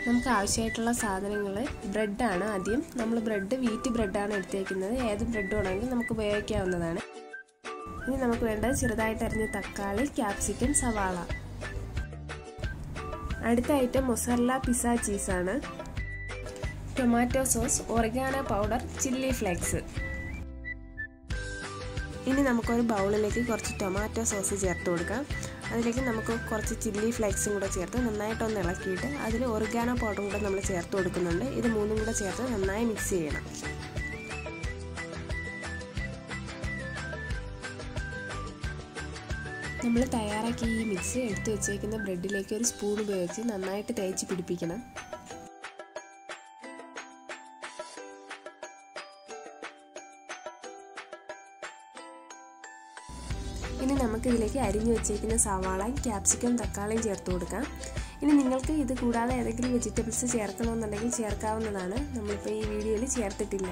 നമുക്ക് ആവശ്യമായിട്ടുള്ള സാധനങ്ങൾ ബ്രെഡാണ് ആദ്യം നമ്മൾ ബ്രെഡ് വീറ്റ് ബ്രെഡാണ് എടുത്തേക്കുന്നത് ഏത് ബ്രെഡ് വേണമെങ്കിലും നമുക്ക് ഉപയോഗിക്കാവുന്നതാണ് ഇനി നമുക്ക് വേണ്ടത് ചെറുതായിട്ട് അരിഞ്ഞ തക്കാളി ക്യാപ്സിക്കം സവാള അടുത്ത ഐറ്റം മൊസറല്ല പിസ്സ ചീസാണ് tomato sauce oregano powder chilli flakes ഇനി നമുക്കൊരു ബൗളിലേക്ക് കുറച്ച് ടൊമാറ്റോ സോസ് ചേർത്ത് കൊടുക്കാം അതിലേക്ക് നമുക്ക് കുറച്ച് ചില്ലി ഫ്ലേക്സും കൂടെ ചേർത്ത് നന്നായിട്ടൊന്ന് ഇളക്കിയിട്ട് അതിൽ ഒറിഗാനോ പൗഡറും കൂടെ നമ്മൾ ചേർത്ത് കൊടുക്കുന്നുണ്ട് ഇത് മൂന്നും കൂടെ ചേർത്ത് നന്നായി മിക്സ് ചെയ്യണം നമ്മൾ തയ്യാറാക്കി ഈ മിക്സ് എടുത്തു വെച്ചേക്കുന്ന ബ്രെഡിലേക്ക് ഒരു സ്പൂൺ ഉപയോഗിച്ച് നന്നായിട്ട് തേച്ച് പിടിപ്പിക്കണം ഇനി നമുക്ക് ഇതിലേക്ക് അരിഞ്ഞു വെച്ചേക്കുന്ന സവാളയും ക്യാപ്സിക്കം തക്കാളിയും ചേർത്ത് കൊടുക്കാം ഇനി നിങ്ങൾക്ക് ഇത് കൂടാതെ ഏതെങ്കിലും വെജിറ്റബിൾസ് ചേർക്കണമെന്നുണ്ടെങ്കിൽ ചേർക്കാവുന്നതാണ് നമ്മളിപ്പോൾ ഈ വീഡിയോയിൽ ചേർത്തിട്ടില്ല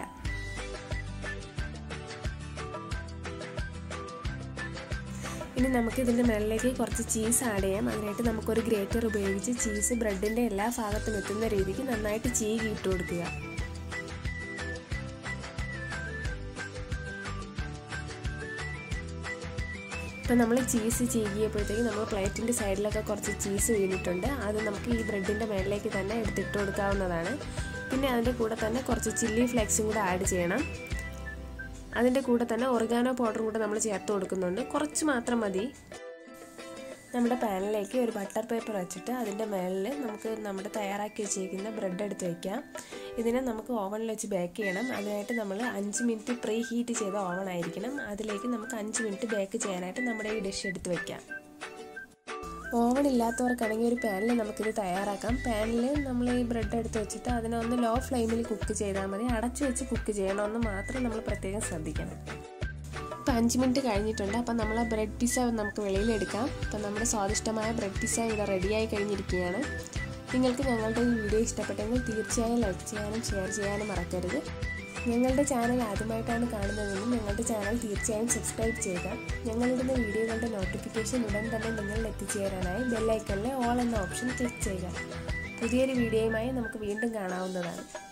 ഇനി നമുക്ക് ഇതിൻ്റെ മുകളിലേക്ക് കുറച്ച് ചീസ് ആഡ് ചെയ്യാം അതിനായിട്ട് നമുക്കൊരു ഗ്രേറ്റർ ഉപയോഗിച്ച് ചീസ് ബ്രെഡിൻ്റെ എല്ലാ ഭാഗത്തും എത്തുന്ന രീതിക്ക് നന്നായിട്ട് ചീകി ഇട്ട് കൊടുക്കുക ഇപ്പം നമ്മൾ ചീസ് ചീകിയപ്പോഴത്തേക്ക് നമ്മൾ പ്ലേറ്റിൻ്റെ സൈഡിലൊക്കെ കുറച്ച് ചീസ് വീണിട്ടുണ്ട് അത് നമുക്ക് ഈ ബ്രെഡിൻ്റെ മേളിലേക്ക് തന്നെ എടുത്തിട്ട് കൊടുക്കാവുന്നതാണ് പിന്നെ അതിൻ്റെ കൂടെ തന്നെ കുറച്ച് ചില്ലി ഫ്ലേക്സും കൂടെ ആഡ് ചെയ്യണം അതിൻ്റെ കൂടെ തന്നെ ഒറിഗാനോ പൗഡറും കൂടെ നമ്മൾ ചേർത്ത് കൊടുക്കുന്നുണ്ട് കുറച്ച് മാത്രം മതി നമ്മുടെ പാനിലേക്ക് ഒരു ബട്ടർ പേപ്പർ വെച്ചിട്ട് അതിൻ്റെ മേളിൽ നമുക്ക് നമ്മുടെ തയ്യാറാക്കി വെച്ചിരിക്കുന്ന ബ്രെഡ് എടുത്ത് വയ്ക്കാം ഇതിനെ നമുക്ക് ഓവനിൽ വെച്ച് ബേക്ക് ചെയ്യണം അതിനായിട്ട് നമ്മൾ അഞ്ച് മിനിറ്റ് പ്രീ ഹീറ്റ് ചെയ്ത ഓവൻ ആയിരിക്കണം അതിലേക്ക് നമുക്ക് അഞ്ച് മിനിറ്റ് ബേക്ക് ചെയ്യാനായിട്ട് നമ്മുടെ ഈ ഡിഷ് എടുത്ത് വയ്ക്കാം ഓവൺ ഇല്ലാത്തവർക്കാണെങ്കിൽ ഒരു പാനിൽ നമുക്കിത് തയ്യാറാക്കാം പാനിൽ നമ്മൾ ഈ ബ്രെഡ് എടുത്ത് വെച്ചിട്ട് അതിനെ ഒന്ന് ലോ ഫ്ലെയിമിൽ കുക്ക് ചെയ്താൽ മതി അടച്ചു വെച്ച് കുക്ക് ചെയ്യണമെന്ന് മാത്രം നമ്മൾ പ്രത്യേകം ശ്രദ്ധിക്കണം ഇപ്പം അഞ്ച് മിനിറ്റ് കഴിഞ്ഞിട്ടുണ്ട് അപ്പം നമ്മൾ ആ ബ്രെഡ് പിസ്സ നമുക്ക് വെളിയിലെടുക്കാം അപ്പം നമ്മുടെ സ്വാദിഷ്ടമായ ബ്രെഡ് പിസ്സ ഇവിടെ റെഡിയായി കഴിഞ്ഞിരിക്കുകയാണ് നിങ്ങൾക്ക് ഞങ്ങളുടെ ഈ വീഡിയോ ഇഷ്ടപ്പെട്ടെങ്കിൽ തീർച്ചയായും ലൈക്ക് ചെയ്യാനും ഷെയർ ചെയ്യാനും മറക്കരുത് ഞങ്ങളുടെ ചാനൽ ആദ്യമായിട്ടാണ് കാണുന്നതെങ്കിൽ ഞങ്ങളുടെ ചാനൽ തീർച്ചയായും സബ്സ്ക്രൈബ് ചെയ്യുക ഞങ്ങളിടുന്ന വീഡിയോകളുടെ നോട്ടിഫിക്കേഷൻ ഉടൻ തന്നെ നിങ്ങളിൽ എത്തിച്ചേരാനായി ബെല്ലൈക്കണിലെ ഓൾ എന്ന ഓപ്ഷൻ ക്ലിക്ക് ചെയ്യുക പുതിയൊരു വീഡിയോയുമായി നമുക്ക് വീണ്ടും കാണാവുന്നതാണ്